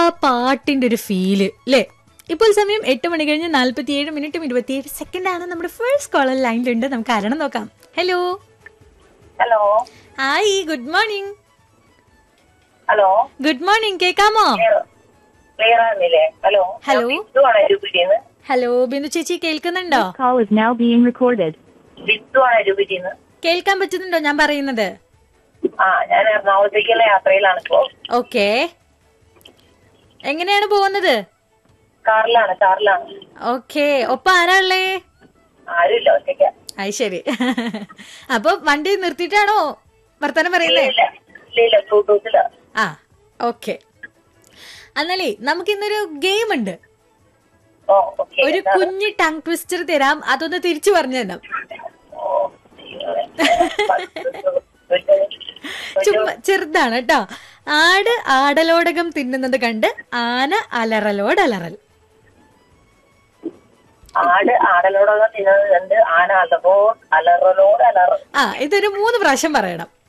ആ പാട്ടിന്റെ ഒരു ഫീല് അല്ലേ ഇപ്പോൾ സമയം എട്ട് മണി കഴിഞ്ഞ് നാല്പത്തിയേഴ് മിനിറ്റും ഇരുപത്തിയേഴ് സെക്കൻഡ് ആണ് നമ്മുടെ ഫസ്റ്റ് കോളർ ലൈനിലുണ്ട് നമുക്ക് ആരണം നോക്കാം hello hello hi good morning hello good morning കേൾക്കാമോ ക്ലിയർ ആകുന്നില്ലേ ഹലോ ഹലോ. ബിന്ദുവാണ് രൂപിറ്റിന്ന് ഹലോ ബിന്ദു ചേച്ചി കേൾക്കുന്നുണ്ടോ Call is now being recorded. ബിന്ദുവാണ് രൂപിറ്റിന്ന് കേൾക്കാൻ പറ്റുന്നുണ്ടോ ഞാൻ പറയുന്നത് ആ ഞാൻ എറണാകുളത്തേക്കുള്ള യാത്രയിലാണ് ഇപ്പോ ഓക്കെ എങ്ങനെയാണ് പോകുന്നത് കാറിലാണ് കാറിലാണ് ഓക്കെ ഒപ്പം ആരാ ഉള്ളേ ആരുമില്ല ഒറ്റയ്ക്ക അത് ശരി അപ്പൊ വണ്ടി നിർത്തിയിട്ടാണോ വർത്തമാനം ഇല്ല പറയുന്നേ ഇല്ല ഇല്ല ഇല്ല ബ്ലൂടൂത്തില ആ ഓക്കെ എന്നാലേ നമുക്ക് ഇന്നൊരു ഗെയിം ഉണ്ട് ഓ ഓക്കെ ഒരു കുഞ്ഞ് ടങ് ട്വിസ്റ്റർ തരാം അതൊന്ന് തിരിച്ചു പറഞ്ഞു തരാം ചുമ്മാ ചെറുതാണ് കേട്ടോ ആട് ആടലോടകം തിന്നുന്നത് കണ്ട് ആന അലറലോട് അലറൽ ആട് ആടലോടൊക്കെ തിന്നത് കണ്ട് ആന അലറോ അലറലോട് അലറ ആ ഇതൊരു മൂന്ന് പ്രാവശ്യം പറയണം